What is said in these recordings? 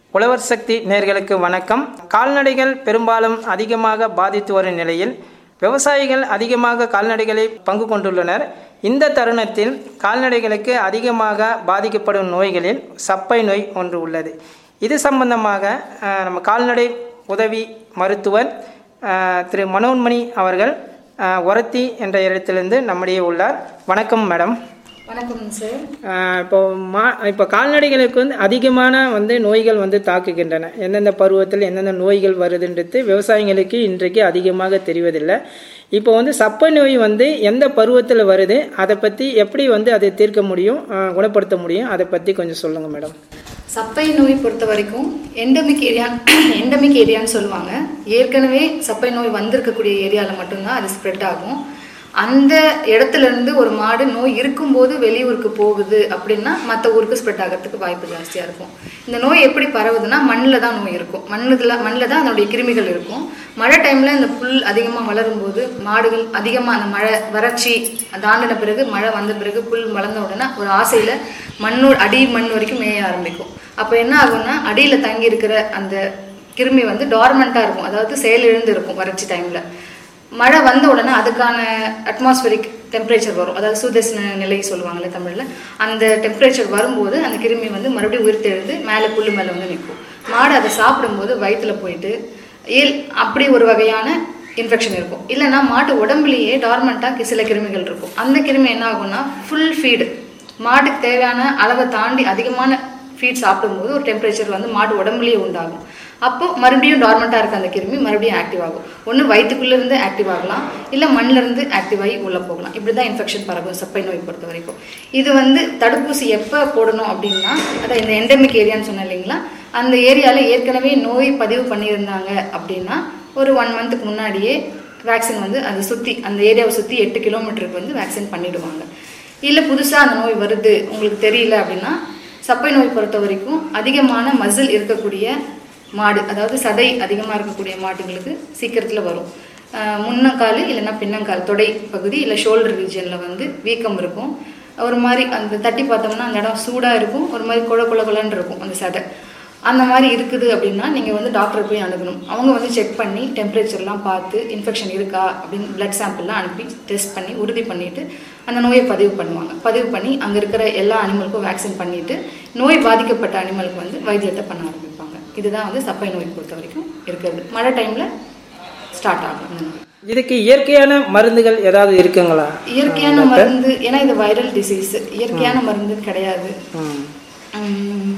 உழவர் சக்தி நேர்களுக்கு வணக்கம் கால்நடைகள் பெரும்பாலும் அதிகமாக பாதித்து வரும் நிலையில் விவசாயிகள் அதிகமாக கால்நடைகளை பங்கு கொண்டுள்ளனர் இந்த தருணத்தில் கால்நடைகளுக்கு அதிகமாக பாதிக்கப்படும் நோய்களில் சப்பை நோய் ஒன்று உள்ளது இது சம்பந்தமாக அஹ், நம்ம கால்நடை உதவி மருத்துவர் அஹ், திரு மனோன்மணி அவர்கள் அஹ், ஒரத்தி என்ற இடத்திலிருந்து நம்மிடையே உள்ளார் வணக்கம் மேடம் வணக்கம் சார் ஆஹ் இப்போ மா இப்போ கால்நடைகளுக்கு வந்து அதிகமான வந்து நோய்கள் வந்து தாக்குகின்றன எந்தெந்த பருவத்தில் எந்தெந்த நோய்கள் வருதுன்றது விவசாயிகளுக்கு இன்றைக்கு அதிகமாக தெரிவதில்லை இப்போ வந்து சப்பை நோய் வந்து எந்த பருவத்தில் வருது அதை பற்றி எப்படி வந்து அதை தீர்க்க முடியும் ஆஹ் குணப்படுத்த முடியும் அதை பற்றி கொஞ்சம் சொல்லுங்கள் மேடம் சப்பை நோய் பொறுத்த வரைக்கும் எண்டமிக் ஏரியா எண்டமிக் ஏரியான்னு சொல்லுவாங்க ஏற்கனவே சப்பை நோய் வந்திருக்கக்கூடிய ஏரியாவில் மட்டும்தான் அது ஸ்ப்ரெட் ஆகும் அந்த இடத்துல இருந்து ஒரு மாடு நோய் இருக்கும்போது வெளியூருக்கு போகுது அப்படின்னா மற்ற ஊருக்கு ஸ்ப்ரெட் ஆகிறதுக்கு வாய்ப்பு ஜாஸ்தியாக இருக்கும் இந்த நோய் எப்படி பரவுதுன்னா மண்ணில் தான் நோய் இருக்கும் மண்ணில் மண்ணில் தான் அதனுடைய கிருமிகள் இருக்கும் மழை டைமில் இந்த புல் அதிகமாக வளரும் போது மாடுகள் அதிகமாக அந்த மழை வறட்சி தாண்டின பிறகு மழை வந்த பிறகு புல் வளர்ந்த உடனே ஒரு ஆசையில் மண்ணோட அடி மண் வரைக்கும் மேய ஆரம்பிக்கும் அப்போ என்ன ஆகும்னா அடியில் தங்கி இருக்கிற அந்த கிருமி வந்து டார்மெண்ட்டாக இருக்கும் அதாவது செயலிழந்து இருக்கும் வறட்சி டைமில் மழை வந்த உடனே அதுக்கான அட்மாஸ்பரிக் டெம்பரேச்சர் வரும் அதாவது சூதேசன நிலை சொல்லுவாங்கல்ல தமிழில் அந்த டெம்பரேச்சர் வரும்போது அந்த கிருமி வந்து மறுபடியும் உயிர்த்தெழுந்து மேலே புல்லு மேலே வந்து நிற்கும் மாடு அதை சாப்பிடும்போது வயிற்றுல போயிட்டு ஏல் அப்படி ஒரு வகையான இன்ஃபெக்ஷன் இருக்கும் இல்லைன்னா மாட்டு உடம்புலேயே டார்மெண்ட்டாக சில கிருமிகள் இருக்கும் அந்த கிருமி என்ன ஆகும்னா ஃபுல் ஃபீடு மாட்டுக்கு தேவையான அளவை தாண்டி அதிகமான ஃபீட் சாப்பிடும்போது ஒரு டெம்பரேச்சர் வந்து மாடு உடம்புலயே உண்டாகும் அப்போ மறுபடியும் டார்மெண்ட்டாக இருக்க அந்த கிருமி மறுபடியும் ஆக்டிவ் ஆகும் ஒன்று வயிற்றுக்குள்ளே இருந்து ஆக்டிவ் ஆகலாம் இல்லை மண்ணில் இருந்து ஆக்டிவ் ஆகி உள்ளே போகலாம் இப்படி தான் இன்ஃபெக்ஷன் பரவும் சப்பை நோய் பொறுத்த வரைக்கும் இது வந்து தடுப்பூசி எப்போ போடணும் அப்படின்னா அதான் இந்த எண்டமிக் ஏரியான்னு சொன்னேன் இல்லைங்களா அந்த ஏரியாவில் ஏற்கனவே நோய் பதிவு பண்ணியிருந்தாங்க அப்படின்னா ஒரு ஒன் மந்த்துக்கு முன்னாடியே வேக்சின் வந்து அதை சுற்றி அந்த ஏரியாவை சுற்றி எட்டு கிலோமீட்டருக்கு வந்து வேக்சின் பண்ணிடுவாங்க இல்லை புதுசாக அந்த நோய் வருது உங்களுக்கு தெரியல அப்படின்னா சப்பை நோய் பொறுத்த வரைக்கும் அதிகமான மசில் இருக்கக்கூடிய மாடு அதாவது சதை அதிகமாக இருக்கக்கூடிய மாடுங்களுக்கு சீக்கிரத்தில் வரும் ஆஹ் முன்னங்கால் இல்லைன்னா பின்னங்கால் தொடை பகுதி இல்லை ஷோல்டர் ரீஜனில் வந்து வீக்கம் இருக்கும் ஒரு மாதிரி அந்த தட்டி பார்த்தோம்னா அந்த இடம் சூடாக இருக்கும் ஒரு மாதிரி குழ குழ குழன்னு இருக்கும் அந்த சதை அந்த மாதிரி இருக்குது அப்படின்னா நீங்கள் வந்து டாக்டரை போய் அணுகணும் அவங்க வந்து செக் பண்ணி டெம்பரேச்சர்லாம் பார்த்து இன்ஃபெக்ஷன் இருக்கா அப்படின்னு பிளட் சாம்பிள்லாம் அனுப்பி டெஸ்ட் பண்ணி உறுதி பண்ணிவிட்டு அந்த நோயை பதிவு பண்ணுவாங்க பதிவு பண்ணி அங்கே இருக்கிற எல்லா அனிமலுக்கும் வேக்சின் பண்ணிவிட்டு நோய் பாதிக்கப்பட்ட அனிமலுக்கு வந்து வைத்தியத்தை பண்ண ஆரம்பிப்பாங்க இதுதான் வந்து சப்பை நோய் பொறுத்த வரைக்கும் இருக்கிறது மழை டைமில் ஸ்டார்ட் ஆகும் இந்த நோய் இதுக்கு இயற்கையான மருந்துகள் ஏதாவது இருக்குங்களா இயற்கையான மருந்து ஏன்னா இது வைரல் டிசீஸ் இயற்கையான மருந்து கிடையாது ம் உம்,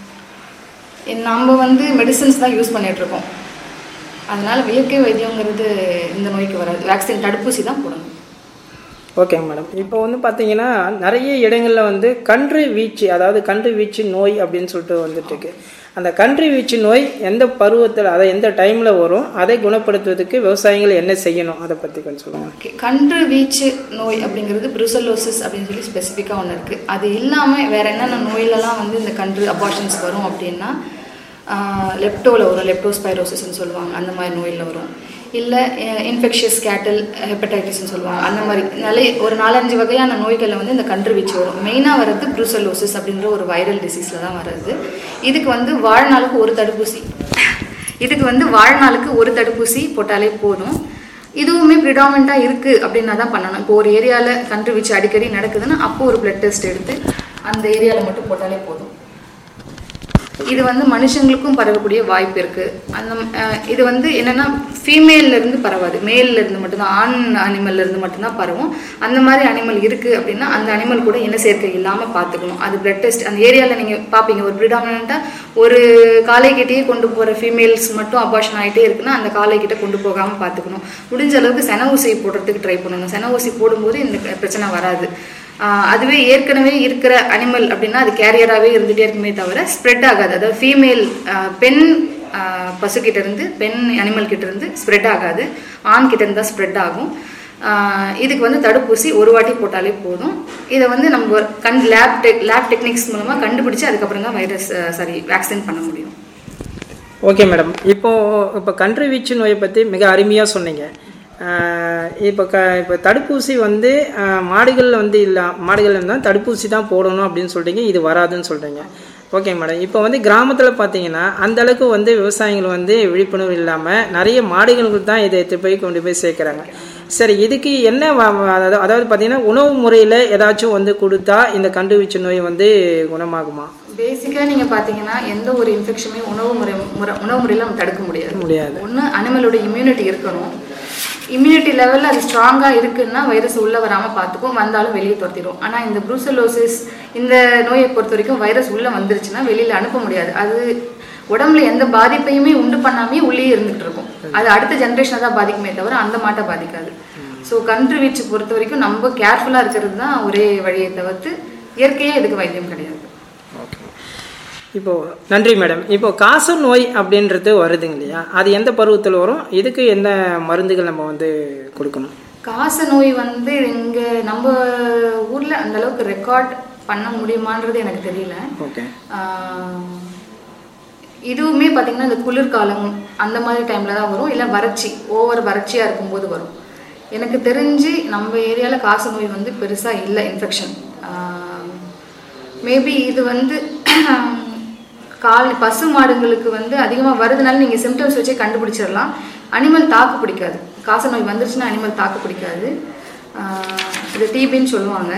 நம்ம வந்து மெடிசின்ஸ் தான் யூஸ் பண்ணிட்டு இருக்கோம் அதனால இயற்கை வைத்தியங்கிறது இந்த நோய்க்கு வராது வேக்சின் தடுப்பூசி தான் போடணும் ஓகேங்க மேடம் இப்போ வந்து பார்த்தீங்கன்னா நிறைய இடங்களில் வந்து கன்று வீச்சு அதாவது கன்று வீச்சு நோய் அப்படின்னு சொல்லிட்டு வந்துட்டு இருக்கு அந்த கன்று வீச்சு நோய் எந்த பருவத்தில் அதை எந்த டைமில் வரும் அதை குணப்படுத்துவதற்கு விவசாயிகள் என்ன செய்யணும் அதை பற்றி கொஞ்சம் சொல்லுங்கள் ஓகே கன்று வீச்சு நோய் அப்படிங்கிறது ப்ரூசலோசிஸ் அப்படின்னு சொல்லி ஸ்பெசிஃபிக்காக ஒன்று இருக்குது அது இல்லாமல் வேற என்னென்ன நோயிலலாம் வந்து இந்த கன்று அபார்ஷன்ஸ் வரும் அப்படின்னா லெப்டோவில் வரும் லெப்டோஸ்பைரோசிஸ்ன்னு சொல்லுவாங்க அந்த மாதிரி நோயில் வரும் இல்லை இன்ஃபெக்ஷியஸ் கேட்டல் ஹெப்படைட்டிஸ்னு சொல்லுவாங்க அந்த மாதிரி நிறைய ஒரு நாலஞ்சு வகையான நோய்களில் வந்து இந்த கன்று வீச்சு வரும் மெயினாக வர்றது ப்ரூசலோசிஸ் அப்படின்ற ஒரு வைரல் டிசீஸில் தான் வருது இதுக்கு வந்து வாழ்நாளுக்கு ஒரு தடுப்பூசி இதுக்கு வந்து வாழ்நாளுக்கு ஒரு தடுப்பூசி போட்டாலே போதும் இதுவுமே ப்ரிடாமெண்ட்டாக இருக்குது அப்படின்னா தான் பண்ணணும் இப்போ ஒரு ஏரியாவில் கன்று வீச்சு அடிக்கடி நடக்குதுன்னா அப்போ ஒரு பிளட் டெஸ்ட் எடுத்து அந்த ஏரியாவில் மட்டும் போட்டாலே போதும் இது வந்து மனுஷங்களுக்கும் பரவக்கூடிய வாய்ப்பு இருக்கு அந்த அஹ், இது வந்து என்னன்னா ஃபீமேல்ல இருந்து பரவாது மேல்ல இருந்து மட்டும்தான் ஆண் அனிமல்ல இருந்து மட்டும்தான் பரவும் அந்த மாதிரி அனிமல் இருக்கு அப்படின்னா அந்த அனிமல் கூட இன சேர்க்கை இல்லாம பாத்துக்கணும் அது பிளட் டெஸ்ட் அந்த ஏரியால நீங்க பாப்பீங்க ஒரு ப்ரிடாமினா ஒரு காலைக்கிட்டேயே கொண்டு போற ஃபீமேல்ஸ் மட்டும் அபார்ஷன் ஆயிட்டே இருக்குன்னா அந்த காலைக்கிட்ட கொண்டு போகாம பாத்துக்கணும் முடிஞ்ச அளவுக்கு சென ஊசி போடுறதுக்கு ட்ரை பண்ணணும் சென ஊசி போடும்போது இந்த பிரச்சனை வராது ஆஹ் அதுவே ஏற்கனவே இருக்கிற அனிமல் அப்படின்னா அது கேரியராகவே இருந்துகிட்டே இருக்குமே தவிர ஸ்ப்ரெட் ஆகாது அதாவது ஃபீமேல் பெண் ஆஹ் பசுக்கிட்ட இருந்து பெண் அனிமல் கிட்ட இருந்து ஸ்ப்ரெட் ஆகாது ஆண் கிட்ட இருந்து தான் ஸ்ப்ரெட் ஆகும் ஆஹ் இதுக்கு வந்து தடுப்பூசி ஒரு வாட்டி போட்டாலே போதும் இதை வந்து நம்ம கண் லேப் டெக் லேப் டெக்னிக்ஸ் மூலமாக கண்டுபிடிச்சு அதுக்கப்புறம் தான் வைரஸ் சாரி வேக்சின் பண்ண முடியும் ஓகே மேடம் இப்போ இப்போ கன்று வீச்சு நோயை பற்றி மிக அருமையாக சொன்னீங்க ஆஹ் இப்போ க இப்போ தடுப்பூசி வந்து ஆஹ் மாடுகள்ல வந்து இல்லை மாடுகள் இருந்தால் தடுப்பூசி தான் போடணும் அப்படின்னு சொல்றீங்க இது வராதுன்னு சொல்றீங்க ஓகே மேடம் இப்போ வந்து கிராமத்தில் பார்த்தீங்கன்னா அந்த அளவுக்கு வந்து விவசாயிகள் வந்து விழிப்புணர்வு இல்லாமல் நிறைய மாடுகளுக்கு தான் இதை எடுத்து போய் கொண்டு போய் சேர்க்குறாங்க சரி இதுக்கு என்ன வ- வ- அதாவது அதாவது பார்த்தீங்கன்னா உணவு முறையில் ஏதாச்சும் வந்து கொடுத்தா இந்த கண்டுவீச்சு நோய் வந்து குணமாகுமா பேசிக்காக நீங்கள் பார்த்தீங்கன்னா எந்த ஒரு இன்ஃபெக்ஷனுமே உணவு முறை முறை உணவு முறையில் நம்ம தடுக்க முடியாது முடியாது ஒன்று அனிமலோட இம்யூனிட்டி இருக்கணும் இம்யூனிட்டி லெவலில் அது ஸ்ட்ராங்காக இருக்குன்னா வைரஸ் உள்ளே வராமல் பார்த்துக்கும் வந்தாலும் வெளியே துரத்திடும் ஆனால் இந்த ப்ரூசலோசிஸ் இந்த நோயை பொறுத்த வரைக்கும் வைரஸ் உள்ளே வந்துருச்சுன்னா வெளியில் அனுப்ப முடியாது அது உடம்புல எந்த பாதிப்பையுமே உண்டு பண்ணாமே உள்ளே இருந்துகிட்டு இருக்கும் அது அடுத்த ஜென்ரேஷனை தான் பாதிக்குமே தவிர அந்த மாட்டை பாதிக்காது ஸோ கன்று வீச்சு பொறுத்த வரைக்கும் நம்ம கேர்ஃபுல்லாக இருக்கிறது தான் ஒரே வழியை தவிர்த்து இயற்கையாக இதுக்கு வைத்தியம் கிடையாது ஓகே இப்போ நன்றி மேடம் இப்போ காச நோய் அப்படின்றது வருதுங்க இல்லையா அது எந்த பருவத்தில் வரும் இதுக்கு என்ன மருந்துகள் நம்ம வந்து கொடுக்கணும் காச நோய் வந்து இங்க நம்ம ஊர்ல அந்த அளவுக்கு ரெக்கார்ட் பண்ண முடியுமான்றது எனக்கு தெரியல ஓகே ஆஹ் இதுவுமே பார்த்தீங்கன்னா இந்த குளிர்காலம் அந்த மாதிரி டைம்ல தான் வரும் இல்லை வறட்சி ஓவர் வறட்சியா இருக்கும்போது வரும் எனக்கு தெரிஞ்சு நம்ம ஏரியாவில் காச நோய் வந்து பெருசா இல்லை இன்ஃபெக்ஷன் மேபி இது வந்து கால் பசு மாடுங்களுக்கு வந்து அதிகமாக வருதுனால நீங்கள் சிம்டம்ஸ் வச்சே கண்டுபிடிச்சிடலாம் அனிமல் தாக்கு பிடிக்காது காச நோய் வந்துருச்சுன்னா அனிமல் தாக்கு பிடிக்காது ஆஹ் இது டிபின்னு சொல்லுவாங்க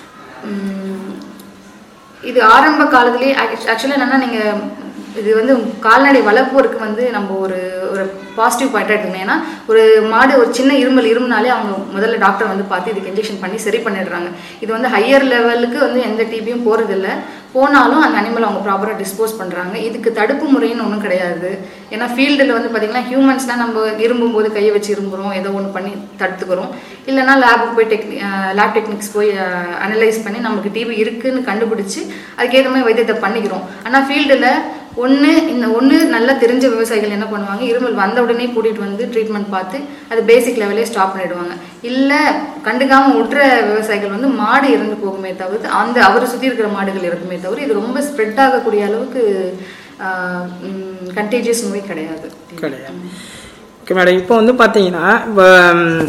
உம் இது ஆரம்ப காலத்திலேயே ஆக்சுவலாக என்னன்னா நீங்கள் இது வந்து கால்நடை வளர்ப்போருக்கு வந்து நம்ம ஒரு ஒரு பாசிட்டிவ் பாயிண்டாக எடுத்துக்கணும் ஏன்னா ஒரு மாடு ஒரு சின்ன இருமல் இருமுனாலே அவங்க முதல்ல டாக்டர் வந்து பார்த்து இதுக்கு இன்ஜெக்ஷன் பண்ணி சரி பண்ணிடுறாங்க இது வந்து ஹையர் லெவலுக்கு வந்து எந்த டிபியும் போகிறதில்ல போனாலும் அந்த அனிமல் அவங்க ப்ராப்பராக டிஸ்போஸ் பண்ணுறாங்க இதுக்கு தடுப்பு முறைன்னு ஒன்றும் கிடையாது ஏன்னா ஃபீல்டில் வந்து பார்த்திங்கன்னா ஹியூமன்ஸ்னால் நம்ம இரும்பும் போது கையை வச்சு இரும்புறோம் ஏதோ ஒன்று பண்ணி தடுத்துக்கிறோம் இல்லைன்னா லேபுக்கு போய் டெக்னி லேப் டெக்னிக்ஸ் போய் அனலைஸ் பண்ணி நமக்கு டிபி இருக்குன்னு கண்டுபிடிச்சி அதுக்கேற்ற மாதிரி வைத்தியத்தை பண்ணிக்கிறோம் ஆனால் ஃபீல்டில் ஒன்று இந்த ஒன்று நல்லா தெரிஞ்ச விவசாயிகள் என்ன பண்ணுவாங்க இருமல் வந்த உடனே கூட்டிகிட்டு வந்து ட்ரீட்மெண்ட் பார்த்து அது பேசிக் லெவலே ஸ்டாப் பண்ணிடுவாங்க இல்லை கண்டுக்காமல் விட்டுற விவசாயிகள் வந்து மாடு இறந்து போகுமே தவிர்த்து அந்த அவரை சுற்றி இருக்கிற மாடுகள் இறக்குமே தவிர இது ரொம்ப ஸ்ப்ரெட் ஆகக்கூடிய அளவுக்கு கண்டேஜியஸ் நோய் கிடையாது கிடையாது ஓகே மேடம் இப்போ வந்து பார்த்தீங்கன்னா இப்போ ம்,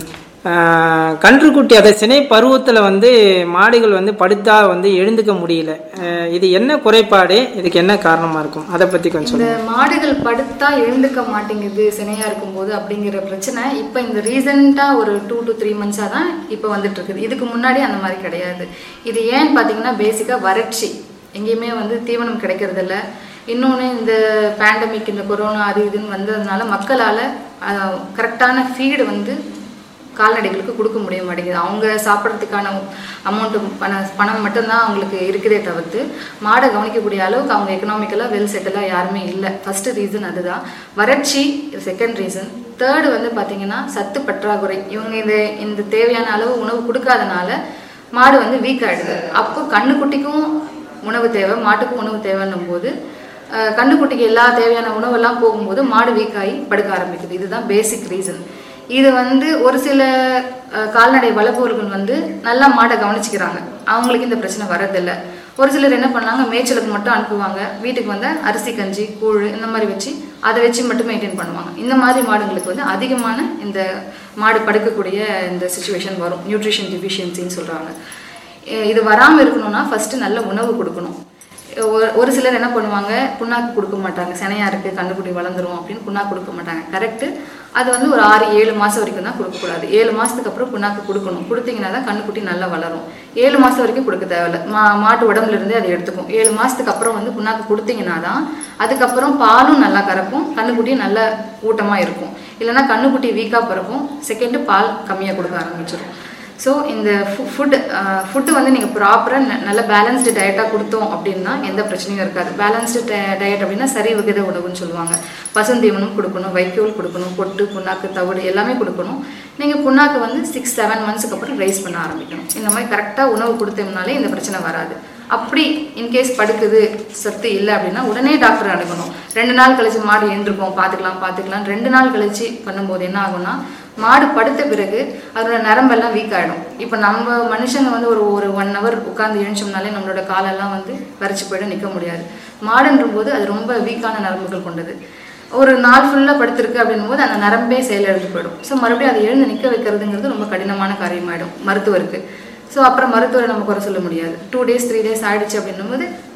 ஆஹ், கன்றுக்குட்டி அதை சினை பருவத்தில் வந்து மாடுகள் வந்து படுத்தா வந்து எழுந்துக்க முடியல ஆஹ், இது என்ன குறைபாடு இதுக்கு என்ன காரணமாக இருக்கும் அதை பற்றி கொஞ்சம் இந்த சொல்லுங்க மாடுகள் படுத்தா எழுந்துக்க மாட்டேங்குது சினையா இருக்கும்போது அப்படிங்கிற பிரச்சனை இப்போ இந்த ரீசெண்டாக ஒரு டூ டு த்ரீ மந்த்ஸாக தான் இப்போ வந்துட்டு இருக்குது இதுக்கு முன்னாடி அந்த மாதிரி கிடையாது இது ஏன்னு பார்த்தீங்கன்னா பேசிக்காக வறட்சி எங்கேயுமே வந்து தீவனம் கிடைக்கிறதில்ல இன்னொன்று இந்த பேண்டமிக் இந்த கொரோனா அது இதுன்னு வந்ததுனால மக்களால் கரெக்டான ஃபீடு வந்து கால்நடைகளுக்கு கொடுக்க முடிய மாட்டேங்குது அவங்க சாப்பிட்றதுக்கான அமௌண்ட்டு பண பணம் மட்டும்தான் அவங்களுக்கு இருக்குதே தவிர்த்து மாடை கவனிக்கக்கூடிய அளவுக்கு அவங்க எக்கனாமிக்கலாக வெல் செட்டிலாக யாருமே இல்லை ஃபஸ்ட்டு ரீசன் அதுதான் வறட்சி செகண்ட் ரீசன் தேர்டு வந்து பார்த்தீங்கன்னா சத்து பற்றாக்குறை இவங்க இந்த இந்த தேவையான அளவு உணவு கொடுக்காதனால மாடு வந்து வீக் ஆகிடுது அப்போ கண்ணுக்குட்டிக்கும் உணவு தேவை மாட்டுக்கும் உணவு தேவைன்னும் போது அஹ், கண்ணுக்குட்டிக்கு எல்லா தேவையான உணவெல்லாம் போகும்போது மாடு வீக் ஆகி படுக்க ஆரம்பிக்குது இதுதான் பேசிக் ரீசன் இது வந்து ஒரு சில அஹ், கால்நடை வளர்ப்பவர்கள் வந்து நல்லா மாடை கவனிச்சுக்கிறாங்க அவங்களுக்கு இந்த பிரச்சனை வர்றதில்ல ஒரு சிலர் என்ன பண்ணாங்க மேய்ச்சலுக்கு மட்டும் அனுப்புவாங்க வீட்டுக்கு வந்து அரிசி கஞ்சி கூழ் இந்த மாதிரி வச்சு அதை வச்சு மட்டும் மெயின்டைன் பண்ணுவாங்க இந்த மாதிரி மாடுங்களுக்கு வந்து அதிகமான இந்த மாடு படுக்கக்கூடிய இந்த சுச்சுவேஷன் வரும் நியூட்ரிஷன் டிஃபிஷியன்சின்னு சொல்கிறாங்க இது வராமல் இருக்கணும்னா ஃபஸ்ட்டு நல்ல உணவு கொடுக்கணும் ஒரு ஒரு சிலர் என்ன பண்ணுவாங்க புண்ணாக்கு கொடுக்க மாட்டாங்க சினையா இருக்கு கண்டுக்குட்டி வளர்ந்துரும் அப்படின்னு புண்ணாக்கு கொடுக்க மாட்டாங்க கரெக்டு அது வந்து ஒரு ஆறு ஏழு மாதம் வரைக்கும் தான் கொடுக்கக்கூடாது ஏழு மாதத்துக்கு அப்புறம் புண்ணாக்கு கொடுக்கணும் கொடுத்தீங்கன்னா தான் கண்ணுக்குட்டி நல்லா வளரும் ஏழு மாதம் வரைக்கும் கொடுக்க தேவையில்ல மா மாட்டு உடம்புல இருந்தே அதை எடுத்துக்கும் ஏழு மாதத்துக்கு அப்புறம் வந்து புண்ணாக்கு கொடுத்தீங்கன்னா தான் அதுக்கப்புறம் பாலும் நல்லா கறக்கும் கண்ணுக்குட்டியும் நல்ல ஊட்டமாக இருக்கும் இல்லைன்னா கண்ணுக்குட்டி வீக்காக பிறக்கும் செகண்டு பால் கம்மியாக கொடுக்க ஆரம்பிச்சிடும் ஸோ இந்த ஃபுட் ஃபுட்டு வந்து நீங்கள் ப்ராப்பராக நல்ல பேலன்ஸ்டு டயட்டாக கொடுத்தோம் அப்படின்னா எந்த பிரச்சனையும் இருக்காது பேலன்ஸ்டு டயட் அப்படின்னா சரி விகித உணவுன்னு சொல்லுவாங்க பசுந்தீவனம் கொடுக்கணும் வைக்கோல் கொடுக்கணும் பொட்டு புண்ணாக்கு தவிடு எல்லாமே கொடுக்கணும் நீங்கள் புண்ணாக்கு வந்து சிக்ஸ் செவன் மந்த்ஸுக்கு அப்புறம் ரைஸ் பண்ண ஆரம்பிக்கணும் இந்த மாதிரி கரெக்டாக உணவு கொடுத்தோம்னாலே இந்த பிரச்சனை வராது அப்படி இன்கேஸ் படுக்குது சத்து இல்லை அப்படின்னா உடனே டாக்டர் அணுகணும் ரெண்டு நாள் கழிச்சு மாடு எழுந்திருக்கோம் பார்த்துக்கலாம் பார்த்துக்கலாம் ரெண்டு நாள் கழிச்சு பண்ணும்போது என்ன ஆகும்னா மாடு படுத்த பிறகு அதோட நரம்பெல்லாம் வீக் ஆகிடும் இப்போ நம்ம மனுஷங்க வந்து ஒரு ஒரு ஒன் ஹவர் உட்காந்து எழுந்தோம்னாலே நம்மளோட காலெல்லாம் வந்து வரைச்சி போயிடும் நிற்க முடியாது மாடுன்ற போது அது ரொம்ப வீக்கான நரம்புகள் கொண்டது ஒரு நாள் ஃபுல்லாக படுத்திருக்கு அப்படின்னும் போது அந்த நரம்பே செயலிழந்து போயிடும் ஸோ மறுபடியும் அதை எழுந்து நிற்க வைக்கிறதுங்கிறது ரொம்ப கடினமான காரியமாயிடும் மருத்துவருக்கு ஸோ அப்புறம் மருத்துவரை நம்ம குறை சொல்ல முடியாது டூ டேஸ் த்ரீ டேஸ் ஆயிடுச்சு அப்படின்னும் போது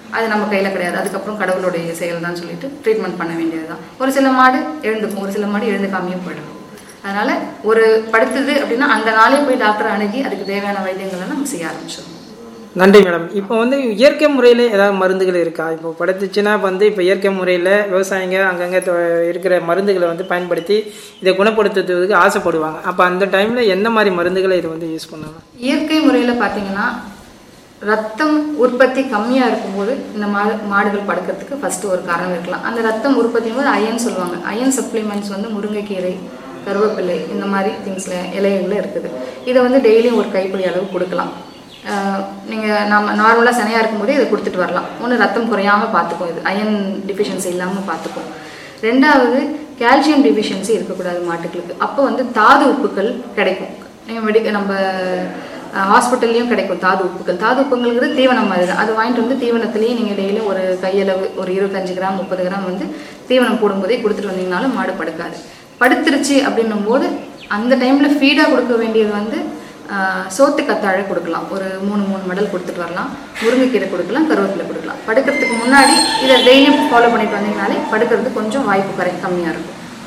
அது நம்ம கையில் கிடையாது அதுக்கப்புறம் கடவுளுடைய செயல் தான் சொல்லிட்டு ட்ரீட்மெண்ட் பண்ண வேண்டியது தான் ஒரு சில மாடு எழுந்துக்கும் ஒரு சில மாடு எழுந்துக்காமையும் போயிடும் அதனால் ஒரு படுத்துது அப்படின்னா அந்த நாளே போய் டாக்டரை அணுகி அதுக்கு தேவையான வைத்தியங்களை நம்ம செய்ய ஆரம்பிச்சிடணும் நன்றி மேடம் இப்போ வந்து இயற்கை முறையில் ஏதாவது மருந்துகள் இருக்கா இப்போ படுத்துச்சுன்னா வந்து இப்போ இயற்கை முறையில் விவசாயிங்க அங்கங்கே தொ- இருக்கிற மருந்துகளை வந்து பயன்படுத்தி இதை குணப்படுத்துறதுக்கு ஆசைப்படுவாங்க அப்போ அந்த டைமில் எந்த மாதிரி மருந்துகளை இது வந்து யூஸ் பண்ணலாம் இயற்கை முறையில் பார்த்தீங்கன்னா ரத்தம் உற்பத்தி கம்மியாக இருக்கும்போது இந்த மா மாடுகள் படுக்கிறதுக்கு ஃபஸ்ட்டு ஒரு காரணம் இருக்கலாம் அந்த ரத்தம் உற்பத்தியும் போது அயன் சொல்லுவாங்க அயன் சப்ளிமெண்ட்ஸ் வந்து முருங்கைக்கீரை கருவேப்பிலை இந்த மாதிரி திங்ஸில் இலைகளில் இருக்குது இதை வந்து டெய்லியும் ஒரு கைப்பிடி அளவு கொடுக்கலாம் நீங்கள் நம்ம நார்மலாக சனையாக இருக்கும்போதே இதை கொடுத்துட்டு வரலாம் ஒன்று ரத்தம் குறையாமல் பார்த்துக்கும் இது அயன் டிஃபிஷியன்சி இல்லாமல் பார்த்துக்கும் ரெண்டாவது கால்சியம் டிஃபிஷியன்சி இருக்கக்கூடாது மாட்டுகளுக்கு அப்போ வந்து தாது உப்புக்கள் கிடைக்கும் நீங்கள் மெடிக்க நம்ம ஹாஸ்பிட்டல்லையும் கிடைக்கும் தாது உப்புக்கள் தாது உப்புங்கிறது தீவனம் மாதிரி தான் அது வாங்கிட்டு வந்து தீவனத்துலேயே நீங்கள் டெய்லியும் ஒரு கையளவு ஒரு இருபத்தஞ்சு கிராம் முப்பது கிராம் வந்து தீவனம் போடும்போதே கொடுத்துட்டு வந்தீங்கனாலும் மாடு படுக்காது படுத்துருச்சு அப்படின்னும் போது அந்த டைமில் ஃபீடாக கொடுக்க வேண்டியது வந்து ஆஹ், சோத்து கத்தாழை கொடுக்கலாம் ஒரு மூணு மூணு மெடல் கொடுத்துட்டு வரலாம் முருங்கைக்கீரை கொடுக்கலாம் கருவேப்பிலை கொடுக்கலாம் படுக்கிறதுக்கு முன்னாடி இதை டெய்லியும் ஃபாலோ பண்ணிட்டு வந்தீங்கனாலே படுக்கிறது கொஞ்சம் வாய்ப்பு குறை கம்மியாக இருக்கும்